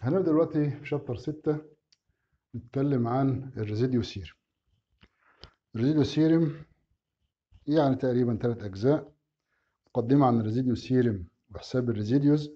هنبدأ دلوقتي في شابتر 6 نتكلم عن الريزيديو سيرم الريزيديو سيرم يعني تقريبا ثلاث أجزاء مقدمة عن الريزيديو سيرم وحساب الريزيديوز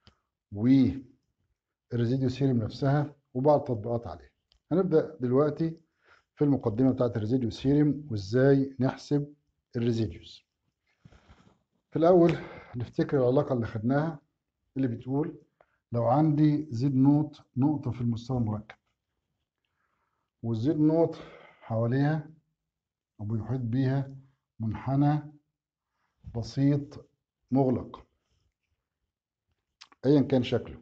والريزيديو سيرم نفسها وبعض التطبيقات عليها هنبدأ دلوقتي في المقدمة بتاعت الريزيديو سيرم وازاي نحسب الريزيديوز في الأول نفتكر العلاقة اللي خدناها اللي بتقول لو عندي زد نوت نقطة في المستوى المركب والزد نوت حواليها أو بيحيط بيها منحنى بسيط مغلق أيا كان شكله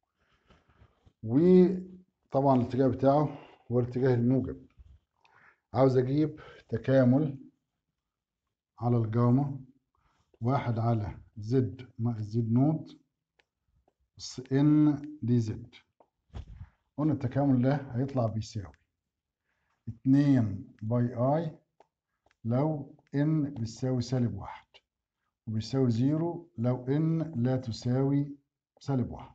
وطبعا الاتجاه بتاعه هو الاتجاه الموجب عاوز أجيب تكامل على الجاما واحد على زد ناقص زد نوت بس ان دي زد قلنا التكامل ده هيطلع بيساوي اتنين باي اي لو ان بيساوي سالب واحد وبيساوي زيرو لو ان لا تساوي سالب واحد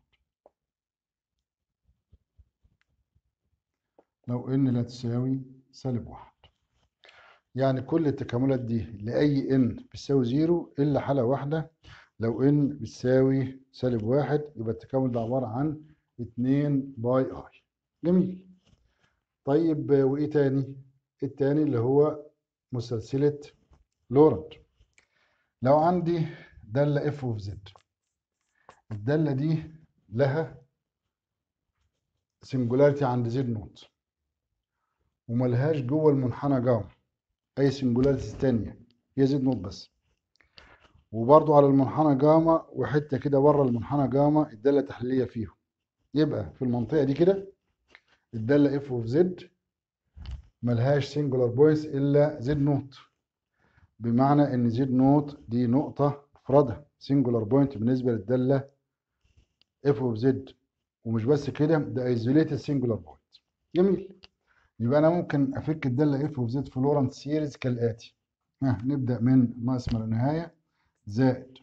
لو ان لا تساوي سالب واحد يعني كل التكاملات دي لأي ان بتساوي زيرو إلا حالة واحدة لو ان بتساوي سالب واحد يبقى التكامل ده عبارة عن اتنين باي اي جميل طيب وإيه تاني؟ التاني اللي هو مسلسلة لورنت لو عندي دالة اف اوف زد الدالة دي لها سنجولاريتي عند زد نوت وملهاش جوه المنحنى جاما اي سنجولاريتيز تانية هي زد نوت بس وبرضو على المنحنى جاما وحته كده بره المنحنى جاما الداله تحليليه فيهم يبقى في المنطقه دي كده الداله اف اوف زد ملهاش سنجولار بوينتس الا زد نوت بمعنى ان زد نوت دي نقطه مفرده سنجولار بوينت بالنسبه للداله اف اوف زد ومش بس كده ده ايزوليتد سنجولار بوينت جميل يبقى انا ممكن افك الداله اف اوف زد في لورنت سيريز كالاتي ها نبدا من ناقص ما لا نهايه زائد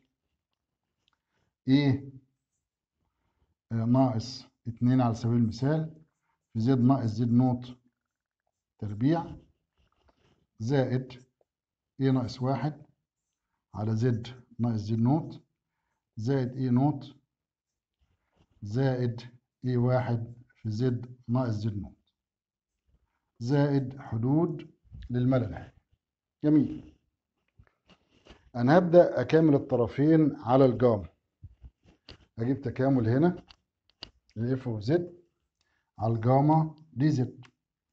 ايه ناقص اتنين على سبيل المثال في زد ناقص زد نوت تربيع زائد ايه ناقص واحد على زد ناقص زد نوت زائد ايه نوت زائد ايه واحد في زد ناقص زد نوت زائد حدود للملا نهاية جميل أنا هبدأ أكامل الطرفين على الجاما أجيب تكامل هنا لإف أوف زد على الجاما دي زد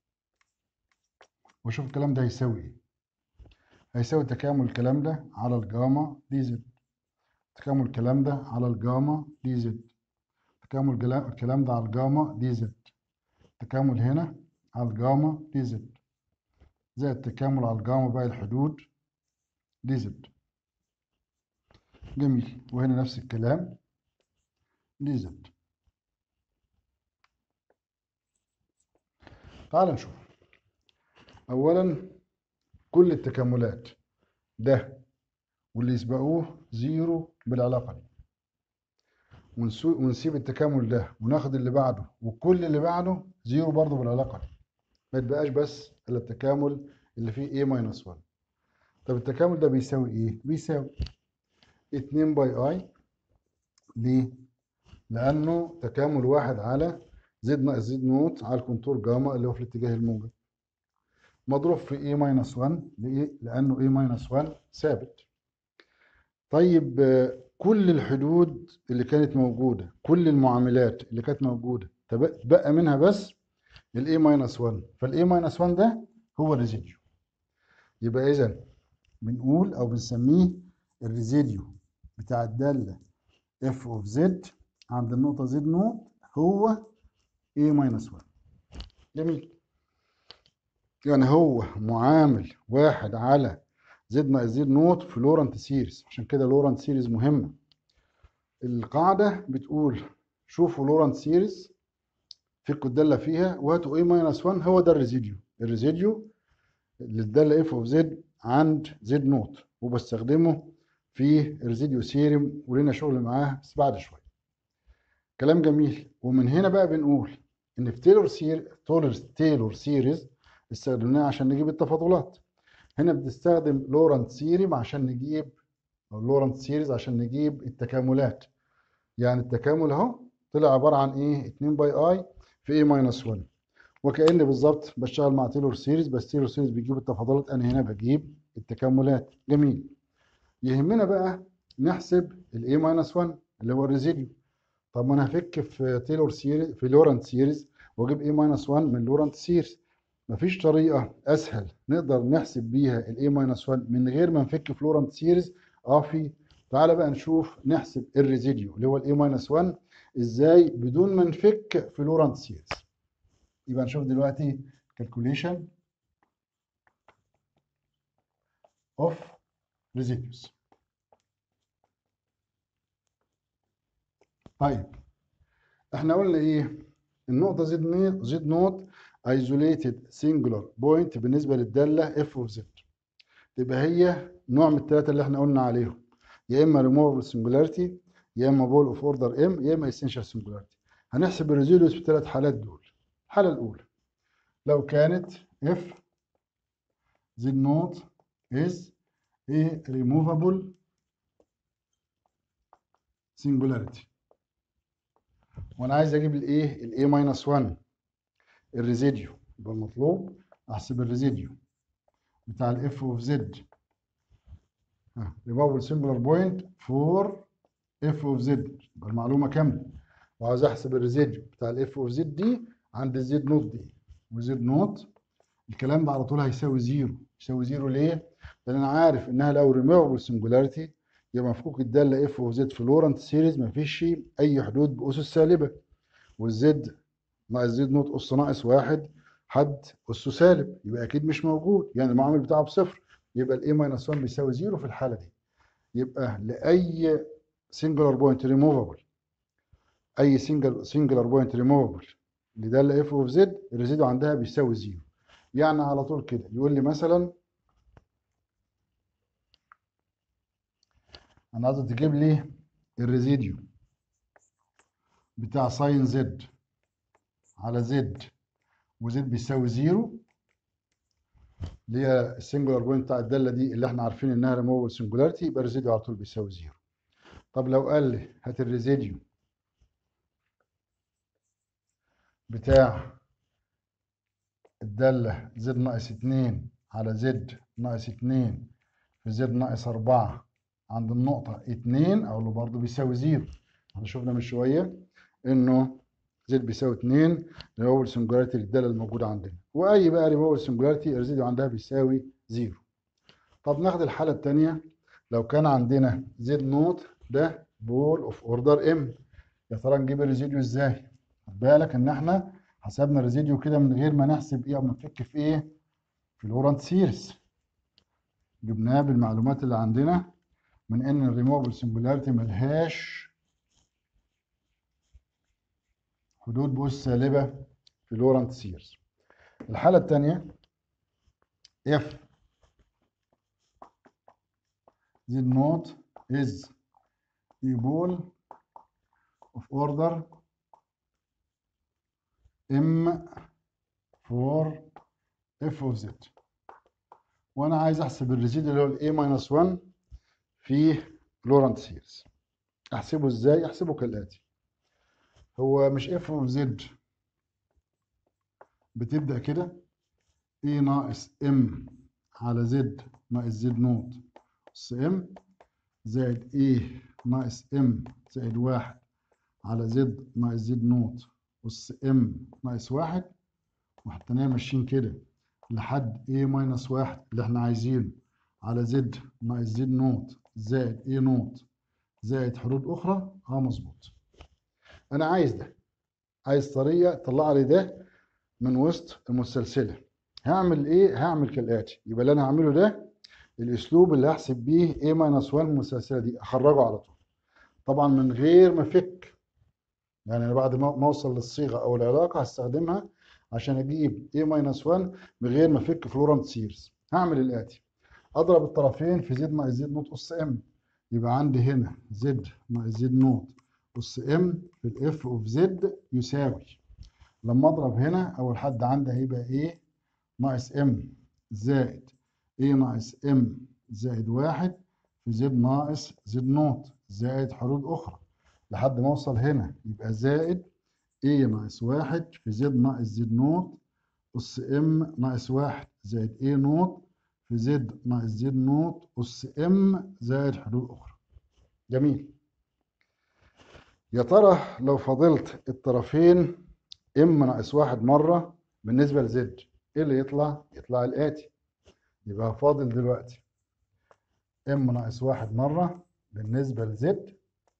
وأشوف الكلام ده هيساوي إيه هيساوي تكامل الكلام ده على الجاما دي زد تكامل الكلام ده على الجاما دي زد تكامل الكلام ده على الجاما دي زد تكامل هنا على الجاما دي زد زائد التكامل على الجاما باقي الحدود دي زد جميل وهنا نفس الكلام دي زد تعال نشوف اولا كل التكاملات ده واللي يسبقوه زيرو بالعلاقه دي ونسيب التكامل ده وناخد اللي بعده وكل اللي بعده زيرو برضه بالعلاقه دي ما يتبقاش بس الا التكامل اللي فيه a ماينس 1 طب التكامل ده بيساوي ايه؟ بيساوي 2 باي اي ليه؟ لأنه تكامل واحد على زد ناقص زد نوت على الكونتور جاما اللي هو في الاتجاه الموجب مضروب في a ماينس 1 لإيه؟ لأنه a ماينس 1 ثابت طيب كل الحدود اللي كانت موجودة كل المعاملات اللي كانت موجودة بقى منها بس الاي ماينس 1 فالاي ماينس 1 ده هو الريزيديو يبقى اذا بنقول او بنسميه الريزيديو بتاع الداله اف اوف زد عند النقطه زد نوت هو اي ماينس 1 جميل يعني هو معامل واحد على زد ناقص زد نوت في لورنت سيريز عشان كده لورنت سيريز مهمه القاعده بتقول شوفوا لورنت سيريز فكوا الداله فيها وهاتوا a ماينس 1 هو ده الريزيديو الريزيديو للداله اف اوف زد عند زد نوت وبستخدمه في الريزيديو سيرم ولنا شغل معاه بس بعد شويه كلام جميل ومن هنا بقى بنقول ان في تايلور سير تايلور تايلور سيريز استخدمناها عشان نجيب التفاضلات هنا بنستخدم لورنت سيريم عشان نجيب او لورنت سيريز عشان نجيب التكاملات يعني التكامل اهو طلع عباره عن ايه 2 باي اي في اي ماينس 1 وكأن بالظبط بشتغل مع تايلور سيريز بس تايلور سيريز بيجيب التفاضلات انا هنا بجيب التكاملات جميل يهمنا بقى نحسب الاي ماينس 1 اللي هو الريزيديو طب ما انا هفك في تايلور سيريز في لورنت سيريز واجيب اي ماينس 1 من لورنت سيريز مفيش طريقه اسهل نقدر نحسب بيها الاي ماينس 1 من غير ما نفك في لورنت سيريز اه في تعالى بقى نشوف نحسب الريزيديو اللي هو الاي ماينس 1 ازاي بدون ما نفك في لورنت سيريز يبقى نشوف دلوقتي calculation of residues طيب احنا قلنا ايه النقطه زد نوت زد نوت isolated singular point بالنسبه للداله f of z تبقى هي نوع من الثلاثه اللي احنا قلنا عليهم يا اما removable singularity يا اما ball of order m يا اما essential singularity هنحسب الريزيدوس في الثلاث حالات دول الحاله الاولى لو كانت f z نوت is a removable singularity وانا عايز اجيب الايه الاي ماينس 1 الريزيديو يبقى المطلوب احسب الريزيديو بتاع الاف اوف زد ريموفبل سنجولار بوينت فور اف اوف زد يبقى المعلومه كامله وعاوز احسب الريزيديو بتاع الاف اوف زد دي عند الزد نوت دي وزد نوت الكلام ده على طول هيساوي زيرو يساوي زيرو ليه؟ لان انا عارف انها لو ريموفبل سنجولاريتي يبقى مفكوك الداله اف اوف زد في لورنت سيريز مفيش اي حدود باسس سالبه والزد ناقص زد نوت اس ناقص واحد حد اسه سالب يبقى اكيد مش موجود يعني المعامل بتاعه بصفر يبقى الاي ماينس 1 بيساوي زيرو في الحاله دي يبقى لاي سنجلر بوينت ريموفبل اي سنجل سنجلر بوينت ريموفبل لداله اف اوف زد الريزيدو عندها بيساوي زيرو يعني على طول كده يقول لي مثلا انا عايز تجيب لي الريزيديو بتاع ساين زد على زد وزد بيساوي زيرو اللي هي السنجولار بوينت بتاع الداله دي اللي احنا عارفين انها ريموفبل سنجولاريتي يبقى الريزيديو على طول بيساوي زيرو طب لو قال لي هات الريزيديو بتاع الداله زد ناقص 2 على زد ناقص 2 في زد ناقص 4 عند النقطة 2 أقول له برضه بيساوي زيرو احنا شفنا من شوية إنه زد بيساوي 2 ريموفبل سنجولاريتي للدالة الموجودة عندنا وأي بقى ريموفبل سنجولاريتي الريزيديو عندها بيساوي زيرو طب ناخد الحالة التانية لو كان عندنا زد نوت ده بول اوف اوردر ام يا ترى نجيب الريزيديو ازاي؟ خد بالك ان احنا حسبنا الريزيديو كده من غير ما نحسب ايه او نفك في ايه؟ في الاورنت سيريز جبناه بالمعلومات اللي عندنا من ان الريموفبل سنجولاريتي ملهاش حدود بوس سالبه في لورنت سيرز الحاله الثانيه if z not is a ball of order m for f of z وانا عايز احسب الريزيد اللي هو الاي ماينس 1 في لورنت سيرز احسبه ازاي احسبه كالاتي هو مش اف اوف زد بتبدا كده اي ناقص ام على زد ناقص زد نوت اس ام زائد اي ناقص ام زائد واحد على زد ناقص زد نوت اس ام ناقص واحد وحطيناها ماشيين كده لحد a ماينس واحد اللي احنا عايزينه على زد ناقص زد نوت زائد اي نوت زائد حدود اخرى اه مظبوط انا عايز ده عايز طريقه تطلع لي ده من وسط المسلسله هعمل ايه هعمل كالاتي يبقى اللي انا هعمله ده الاسلوب اللي هحسب بيه a ماينس 1 المسلسله دي اخرجه على طول طبعا من غير ما افك يعني انا بعد ما اوصل للصيغه او العلاقه هستخدمها عشان اجيب a ماينس 1 من غير ما افك فلورنت سيرز هعمل الاتي اضرب الطرفين في زد ناقص زد نوت اس ام يبقى عندي هنا زد ناقص زد نوت أس إم في الإف أوف زد يساوي لما أضرب هنا أول حد عندي هيبقى إيه ناقص إم زائد إيه ناقص إم زائد واحد في زد ناقص زد نوت زائد حدود أخرى لحد ما أوصل هنا يبقى زائد إيه ناقص واحد في زد ناقص زد نوت أس إم ناقص واحد زائد إيه نوت في زد ناقص زد نوت أس إم زائد حدود أخرى جميل يا ترى لو فضلت الطرفين إم ناقص واحد مرة بالنسبة لزد إيه اللي يطلع؟ يطلع الآتي يبقى فاضل دلوقتي إم ناقص واحد مرة بالنسبة لزد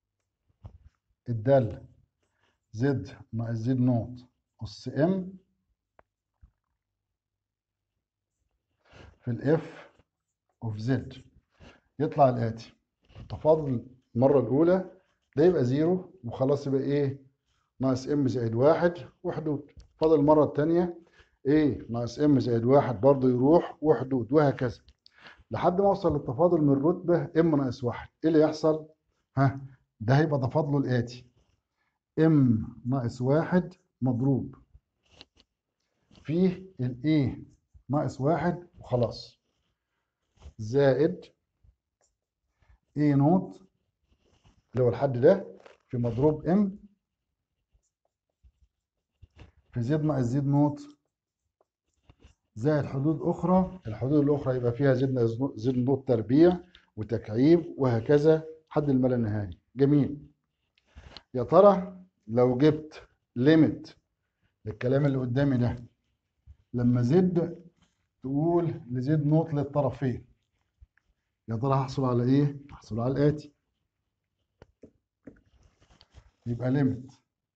الدالة زد ناقص زد نوت أس إم في الاف اوف زد يطلع الاتي التفاضل المره الاولى ده يبقى زيرو وخلاص يبقى ايه ناقص ام زائد واحد وحدود فاضل المره الثانيه ايه ناقص ام زائد واحد برضه يروح وحدود وهكذا لحد ما اوصل للتفاضل من رتبه ام ناقص واحد ايه اللي يحصل ها ده هيبقى تفاضله الاتي ام ناقص واحد مضروب في الايه ناقص واحد وخلاص زائد اي نوت اللي هو الحد ده في مضروب ام في زد ناقص زد نوت زائد حدود اخرى الحدود الاخرى يبقى فيها زد ناقص زد نوت تربيع وتكعيب وهكذا حد الما لا نهايه جميل يا ترى لو جبت ليميت للكلام اللي قدامي ده لما زد تقول لزد نوت للطرفين يا ترى هحصل على ايه؟ هحصل على الاتي يبقى ليميت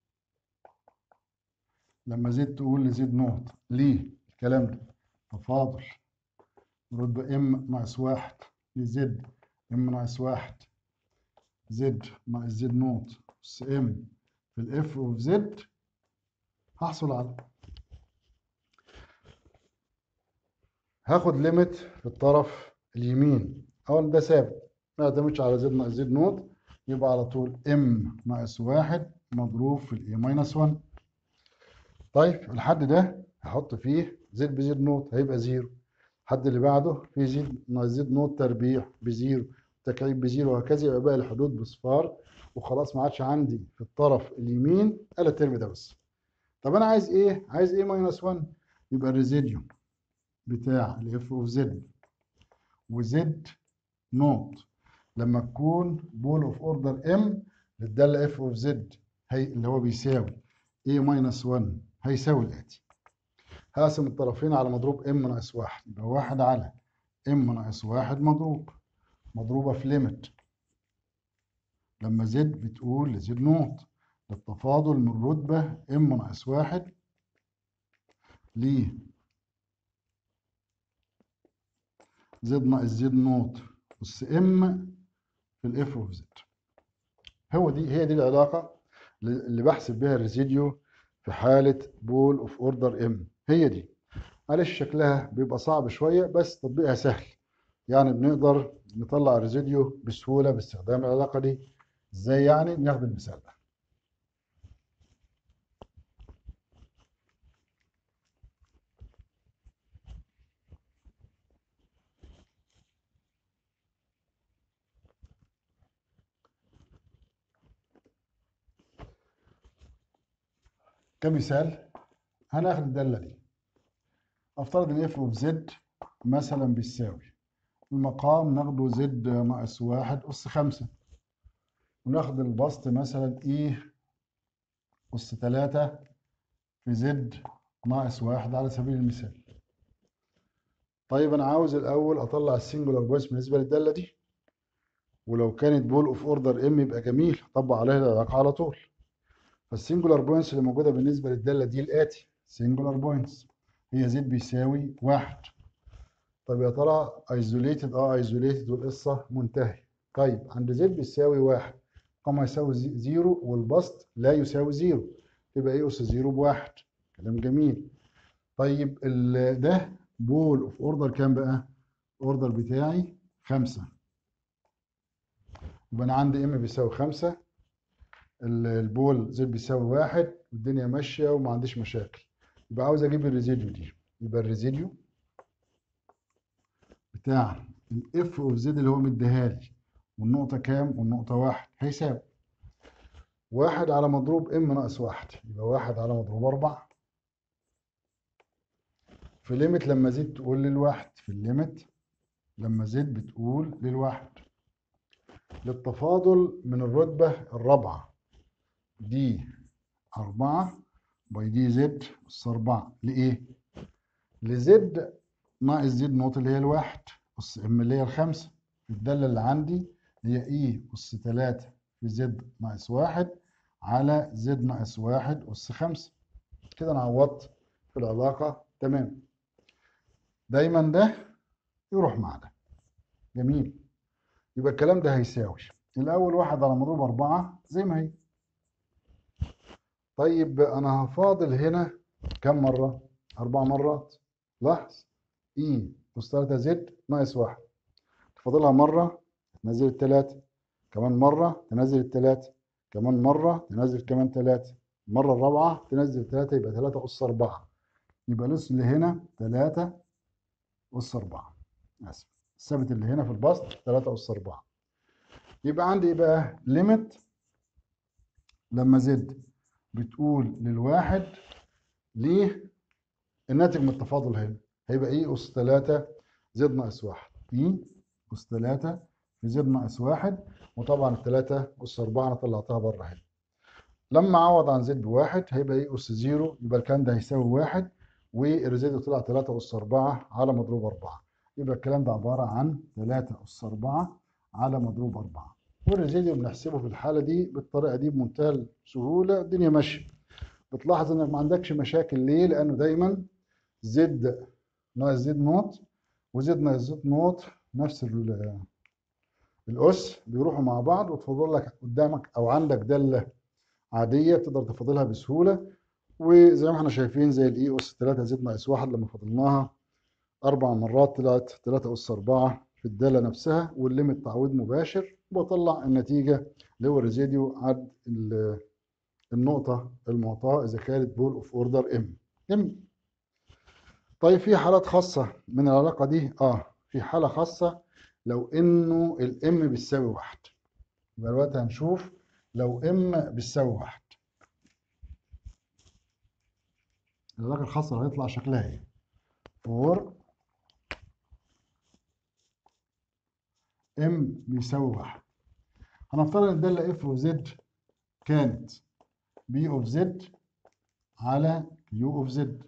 لما زد تقول لزد نوت ليه الكلام ده تفاضل رتبة ام ناقص واحد لزد ام ناقص واحد زد ناقص زد نوت اس ام في الاف اوف زد هحصل على هاخد ليميت في الطرف اليمين اول ده ثابت ما اعتمدش على زد ناقص زد نوت يبقى على طول ام ناقص واحد مضروب في الاي ماينس 1 طيب الحد ده هحط فيه زد بزد نوت هيبقى زيرو الحد اللي بعده فيه زد ناقص زد نوت تربيع بزيرو تكعيب بزيرو وهكذا يبقى باقي الحدود بصفار وخلاص ما عادش عندي في الطرف اليمين الا الترم ده بس طب انا عايز ايه عايز ايه ماينس 1 يبقى الريزيديوم بتاع الاف اوف زد وزد نوت لما تكون بول اوف اوردر ام للداله اف اوف زد هي اللي هو بيساوي a ماينس 1 هيساوي الاتي هقسم الطرفين على مضروب ام ناقص 1 يبقى 1 على ام ناقص 1 مضروب مضروبه في ليميت لما زد بتقول لزد نوت للتفاضل من رتبه ام ناقص 1 ل زد ناقص زد نوت اس ام في الاف اوف زد هو دي هي دي العلاقه اللي بحسب بيها الريزيديو في حاله بول اوف اوردر ام هي دي معلش شكلها بيبقى صعب شويه بس تطبيقها سهل يعني بنقدر نطلع الريزيديو بسهوله باستخدام العلاقه دي ازاي يعني ناخد المثال ده كمثال هناخد الدالة دي افترض ان اف اوف زد مثلا بيساوي المقام ناخده زد ناقص واحد أس خمسة وناخد البسط مثلا اي أس تلاتة في زد ناقص واحد على سبيل المثال طيب أنا عاوز الأول أطلع السنجولار بوينتس بالنسبة للدالة دي ولو كانت بول اوف اوردر ام يبقى جميل اطبق عليها العلاقة على طول فالسنجولار بوينتس اللي موجودة بالنسبة للدالة دي الآتي سنجولار بوينتس هي زد بيساوي واحد طب يا ترى ايزوليتد اه ايزوليتد والقصة منتهي طيب عند زد بيساوي واحد قام يساوي زيرو والبسط لا يساوي زيرو يبقى ايه اس زيرو بواحد كلام جميل طيب ده بول اوف اوردر كام بقى؟ الاوردر بتاعي خمسة يبقى انا عندي ام بيساوي خمسة ال- البول زد بيساوي واحد والدنيا ماشيه وما عنديش مشاكل يبقى عاوز اجيب الريزيديو دي يبقى الريزيديو بتاع الاف اوف زد اللي هو مديها لي والنقطه كام والنقطه واحد هيساوي واحد على مضروب ام ناقص واحد يبقى واحد على مضروب أربعة في ليميت لما زد تقول للواحد في الليميت لما زد بتقول للواحد للتفاضل من الرتبة الرابعة دي أربعة باي دي زد أس أربعة لإيه؟ لزد ناقص زد نقطة اللي هي الواحد أس ام اللي هي الخمسة الدالة اللي عندي اللي هي إيه أس تلاتة في زد ناقص واحد على زد ناقص واحد أس خمسة كده أنا عوضت في العلاقة تمام دايما ده يروح مع ده جميل يبقى الكلام ده هيساوي الأول واحد على مضروب أربعة زي ما هي طيب أنا هفاضل هنا كم مرة؟ أربع مرات لاحظ إي أس تلاتة زد ناقص واحد تفاضلها مرة تنزل التلاتة كمان مرة تنزل التلاتة كمان مرة تنزل كمان تلاتة المرة الرابعة تنزل تلاتة يبقى تلاتة أس أربعة يبقى الأس اللي هنا تلاتة أس أربعة آسف الثابت اللي هنا في البسط تلاتة أس أربعة يبقى عندي إيه بقى ليميت لما زد بتقول للواحد ليه الناتج من التفاضل هنا هيبقى إيه أس تلاتة زد ناقص واحد إيه أس تلاتة في زد ناقص واحد وطبعا التلاتة أس أربعة أنا طلعتها بره هنا لما أعوض عن زد بواحد هيبقى إيه أس زيرو يبقى الكلام ده هيساوي واحد والريزيديو طلع تلاتة أس أربعة على مضروب أربعة يبقى الكلام ده عبارة عن تلاتة أس أربعة على مضروب أربعة والريزيديو بنحسبه في الحالة دي بالطريقة دي بمنتهى السهولة الدنيا ماشية بتلاحظ إنك ما عندكش مشاكل ليه؟ لأنه دايما زد ناقص زد نوت وزد ناقص زد نوت نفس ال الأس بيروحوا مع بعض وتفضل لك قدامك أو عندك دالة عادية تقدر تفاضلها بسهولة وزي ما احنا شايفين زي الإي أس 3 زد ناقص 1 لما فاضلناها أربع مرات طلعت 3 أس 4 في الدالة نفسها والليمت تعويض مباشر وبطلع النتيجة اللي هو الريزيديو عد النقطة المعطاة إذا كانت بول أوف أوردر إم جميل طيب في حالات خاصة من العلاقة دي اه في حالة خاصة لو انه الام بتساوي واحد يبقى دلوقتي هنشوف لو ام بتساوي واحد العلاقة الخاصة هيطلع شكلها ايه؟ فور ام بيساوي واحد هنفترض ان الدالة اف وزد كانت بي اوف زد على كيو اوف زد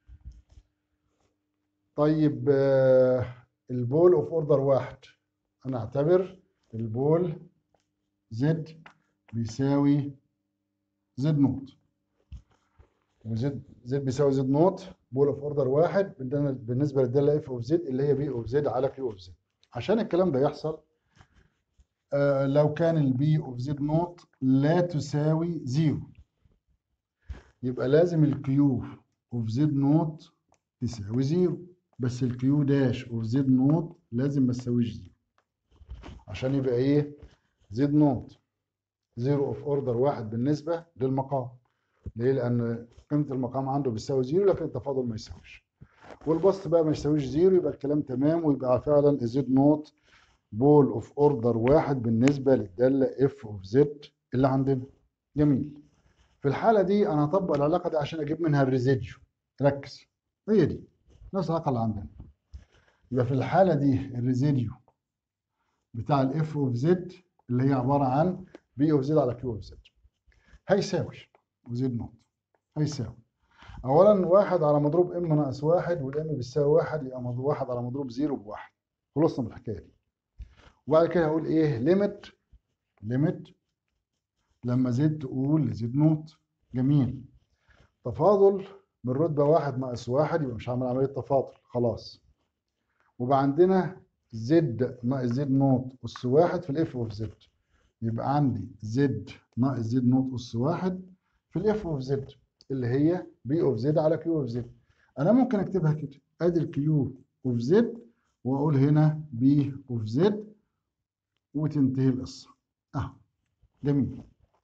طيب آه البول اوف اوردر واحد انا اعتبر البول زد بيساوي زد نوت وزد زد بيساوي زد نوت بول اوف اوردر واحد بالنسبه للداله اف اوف زد اللي هي بي اوف زد على كيو اوف زد عشان الكلام ده يحصل آه لو كان البي اوف زد نوت لا تساوي زيرو يبقى لازم الكيو اوف زد نوت تساوي زيرو بس الكيو داش اوف زد نوت لازم ما تساويش زيرو عشان يبقى ايه زد نوت زيرو اوف اوردر واحد بالنسبه للمقام ليه لان قيمه المقام عنده بيساوي زيرو لكن التفاضل ما يساويش والبسط بقى ما يساويش زيرو يبقى الكلام تمام ويبقى فعلا زد نوت بول اوف اوردر واحد بالنسبه للداله اف اوف زد اللي عندنا جميل في الحاله دي انا هطبق العلاقه دي عشان اجيب منها الريزيديو ركز هي دي نفس العلاقه اللي عندنا يبقى في الحاله دي الريزيديو بتاع الاف اوف زد اللي هي عباره عن بي اوف زد على كيو اوف زد هيساوي وزد نوت هيساوي اولا واحد على مضروب ام ناقص واحد والام بيساوي واحد يبقى مضروب واحد على مضروب زيرو بواحد خلصنا من الحكايه دي وبعد كده هقول ايه ليميت ليميت لما زد تقول لزد نوت جميل تفاضل من رتبة واحد ناقص واحد يبقى مش هعمل عملية تفاضل خلاص وبقى عندنا زد ناقص زد نوت أس واحد في الإف أوف زد يبقى عندي زد ناقص زد نوت أس واحد في الإف أوف زد اللي هي بي أوف زد على كيو أوف زد أنا ممكن أكتبها كده أدي الكيو أوف زد وأقول هنا بي أوف زد وتنتهي القصة أهو جميل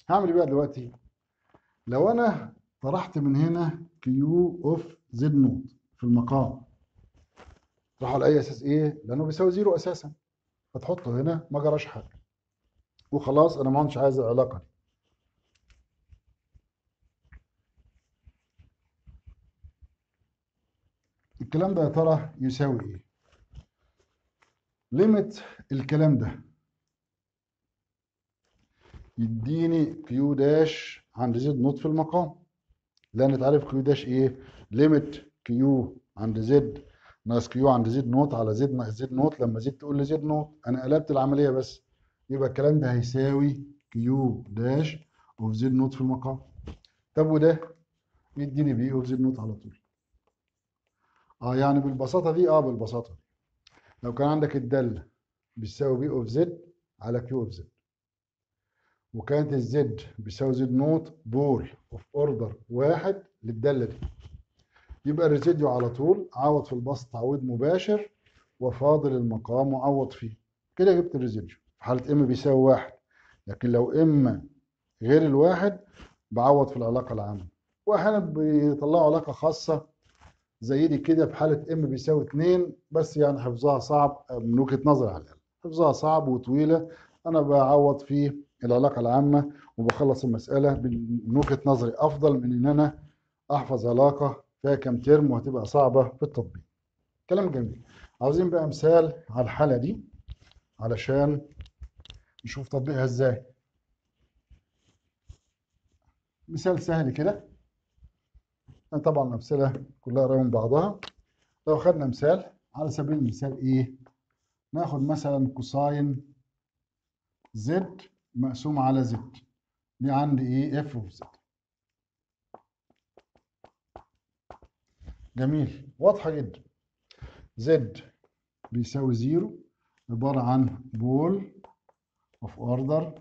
هعمل ايه بقى دلوقتي لو انا طرحت من هنا كيو اوف زد نوت في المقام راح على اي اساس ايه لانه بيساوي زيرو اساسا فتحطه هنا ما جراش حاجه وخلاص انا ما عادش عايز العلاقه دي الكلام ده يا ترى يساوي ايه ليميت الكلام ده يديني كيو داش عند زد نوت في المقام لان تعرف كيو داش ايه ليميت كيو عند زد ناقص كيو عند زد نوت على زد ناقص زد نوت لما زد تقول لزد نوت انا قلبت العمليه بس يبقى الكلام ده هيساوي كيو داش اوف زد نوت في المقام طب وده يديني بي اوف زد نوت على طول اه يعني بالبساطه دي اه بالبساطه دي لو كان عندك الداله بتساوي بي اوف زد على كيو اوف زد وكانت الزد بيساوي زد نوت بول اوف اوردر واحد للداله دي يبقى الريزيديو على طول عوض في البسط تعويض مباشر وفاضل المقام وعوض فيه كده جبت الريزيديو في حاله ام بيساوي واحد لكن لو ام غير الواحد بعوض في العلاقه العامه واحيانا بيطلعوا علاقه خاصه زي دي كده في حاله ام بيساوي 2 بس يعني حفظها صعب من وجهه نظري على الاقل حفظها صعب وطويله انا بعوض في العلاقه العامه وبخلص المساله من وجهه نظري افضل من ان انا احفظ علاقه فيها كام ترم وهتبقى صعبه في التطبيق كلام جميل عاوزين بقى مثال على الحاله دي علشان نشوف تطبيقها ازاي مثال سهل كده طبعا الامثله كلها قريبه من بعضها لو خدنا مثال على سبيل المثال ايه ناخد مثلا كوساين زد مقسوم على زد دي عندي ايه اف اوف زد جميل واضحه جدا زد بيساوي زيرو عباره عن بول اوف اوردر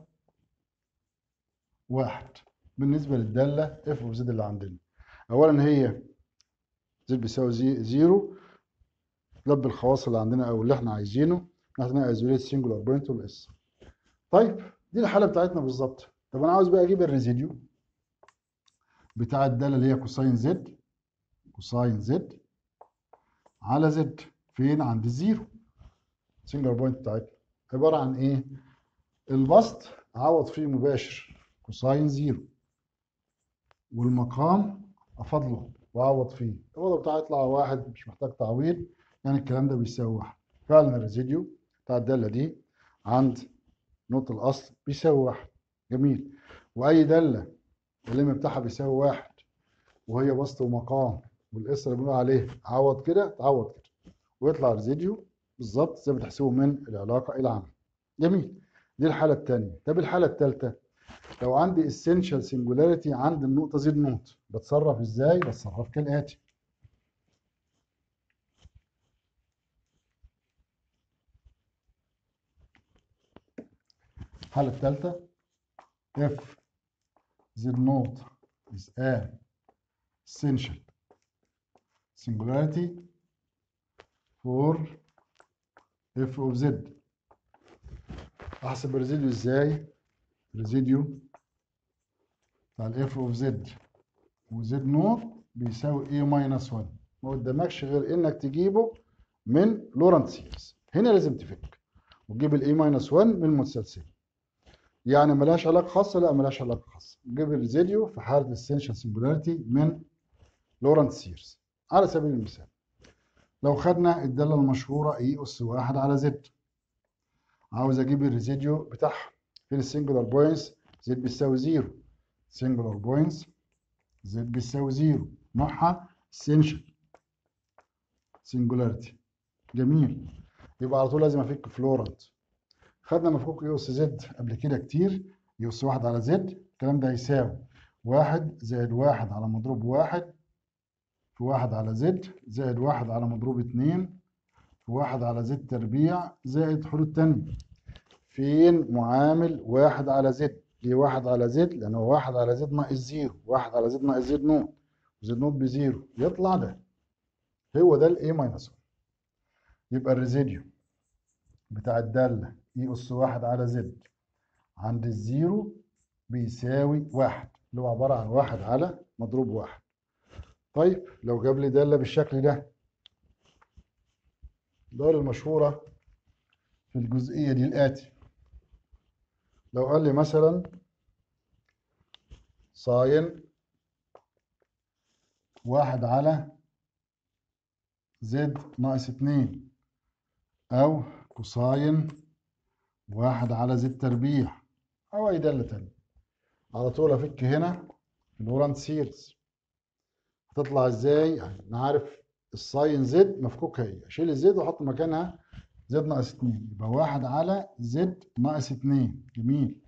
واحد بالنسبه للداله اف اوف زد اللي عندنا اولا هي زد بيساوي زي زيرو لب الخواص اللي عندنا او اللي احنا عايزينه احنا ايزوليت سنجولار بوينت والاس طيب دي الحاله بتاعتنا بالظبط طب انا عاوز بقى اجيب الريزيديو بتاع الداله اللي هي كوساين زد كوساين زد على زد فين عند الزيرو سنجولار بوينت بتاعتنا عباره عن ايه البسط اعوض فيه مباشر كوساين زيرو والمقام افضله واعوض فيه الوضع بتاعي يطلع واحد مش محتاج تعويض يعني الكلام ده بيساوي واحد فعلا الريزيديو بتاع الداله دي عند نقطه الاصل بيساوي واحد جميل واي داله اللم بتاعها بيساوي واحد وهي بسط ومقام والاس اللي بنقول عليه عوض كده تعوض كده ويطلع ريزيديو بالظبط زي ما بتحسبه من العلاقه العامه جميل دي الحاله الثانيه طب الحاله الثالثه لو عندي essential singularity عند النقطة زد نوت بتصرف ازاي؟ بتصرف كالآتي الحالة الثالثة if زد نوت is a essential singularity for f of z احسب الريزيديو ازاي؟ ريزيديو بتاع الاف اوف زد وزد نوت بيساوي ايه ماينس 1 ما قدامكش غير انك تجيبه من لورنت سيريز هنا لازم تفك وتجيب الاي ماينس 1 من المتسلسل يعني ملهاش علاقه خاصه لا ملهاش علاقه خاصه جيب الريزيديو في حاله السنشال سنجولاريتي من لورنت سيريز على سبيل المثال لو خدنا الداله المشهوره اي اس 1 على زد عاوز اجيب الريزيديو بتاعها فين السنجولار بوينتس زد بيساوي زيرو سنجولار بوينتس زد بيساوي زيرو نوعها اسينشال سنجولاريتي جميل يبقى على طول لازم افك فلورنت خدنا مفكوك يو اس زد قبل كده كتير يو اس واحد على زد الكلام ده هيساوي واحد زائد واحد على مضروب واحد في واحد على زد زائد واحد على مضروب اتنين في واحد على زد تربيع زائد حدود تانية فين معامل واحد على زد ليه واحد على زد لأنه واحد على زد ناقص زيرو واحد على زد ناقص زد نوت وزد نوت بزيرو يطلع ده هو ده الاي ماينس 1 يبقى الريزيديو بتاع الدالة اي اس واحد على زد عند الزيرو بيساوي واحد اللي هو عبارة عن واحد على مضروب واحد طيب لو جاب لي دالة بالشكل ده الدالة المشهورة في الجزئية دي الآتي لو قال لي مثلا ساين واحد على زد ناقص اتنين أو كوساين واحد على زد تربيع أو أي دالة تانية على طول أفك هنا اللورانت سيريز هتطلع إزاي؟ أنا عارف الساين زد مفكوكها إيه أشيل الزد وأحط مكانها زد ناقص اتنين يبقى واحد على زد ناقص اتنين جميل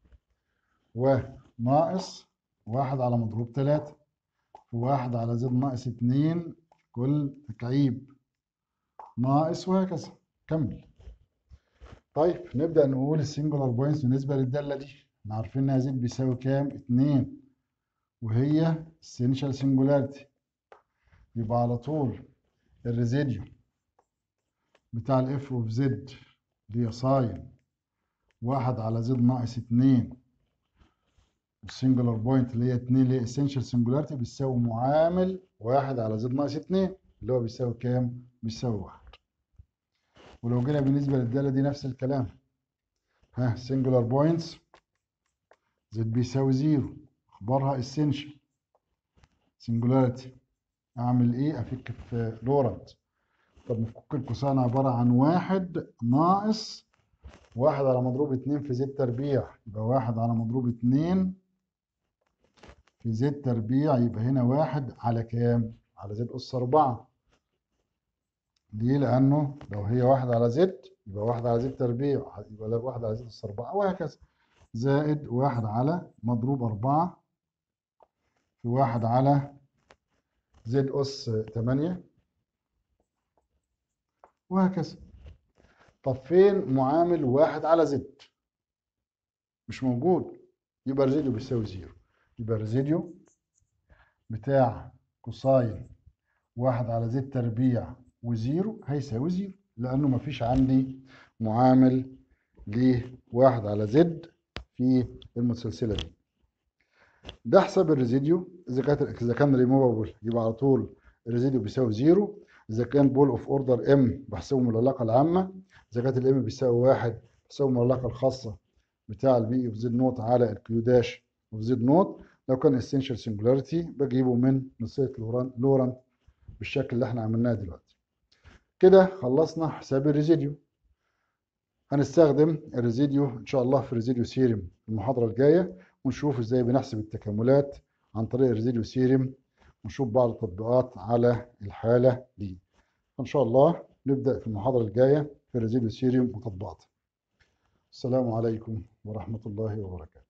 وناقص واحد على مضروب تلاتة في واحد على زد ناقص اتنين كل تكعيب ناقص وهكذا كمل طيب نبدأ نقول السنجولار بوينتس بالنسبة للدالة دي احنا عارفين انها زد بيساوي كام؟ اتنين وهي essential singularity يبقى على طول الريزيديو بتاع الاف اوف زد اللي هي ساين واحد على زد ناقص اتنين والسنجولار بوينت اللي هي اتنين اللي هي essential singularity بيساوي معامل واحد على زد ناقص اتنين اللي هو بيساوي كام؟ بيساوي واحد ولو جينا بالنسبة للدالة دي نفس الكلام ها singular points زد بيساوي زيرو اخبارها essential singularity اعمل ايه افك في لورنت طب مفكوك الكوساين عبارة عن واحد ناقص واحد على مضروب اتنين في زد تربيع يبقى واحد على مضروب اتنين في زد تربيع يبقى هنا واحد على كام؟ على زد أس أربعة ليه؟ لأنه لو هي واحد على زد يبقى واحد على زد تربيع يبقى واحد على زد أس أربعة وهكذا زائد واحد على مضروب أربعة في واحد على زد أس تمانية وهكذا طب فين معامل واحد على زد؟ مش موجود يبقى الريزيديو بيساوي زيرو يبقى الريزيديو بتاع كوساين واحد على زد تربيع وزيرو هيساوي زيرو لأنه مفيش عندي معامل لواحد على زد في المتسلسلة دي ده حساب الريزيديو إذا كانت إذا كان ريموفابل يبقى على طول الريزيديو بيساوي زيرو إذا كان بول أوف أوردر إم بحسبه من العلاقة العامة إذا كانت الإم بيساوي واحد بحسبه من العلاقة الخاصة بتاع البي اوف زد نوت على الكيو داش اوف زد نوت لو كان essential singularity بجيبه من نصية لورانت بالشكل اللي احنا عملناه دلوقتي كده خلصنا حساب الريزيديو هنستخدم الريزيديو ان شاء الله في الريزيديو سيرم المحاضرة الجاية ونشوف ازاي بنحسب التكاملات عن طريق الريزيديو سيرم ونشوف بعض التطبيقات على الحالة دي ان شاء الله نبدأ في المحاضرة الجاية في الريزيديو سيرم وتطبيقاتها السلام عليكم ورحمة الله وبركاته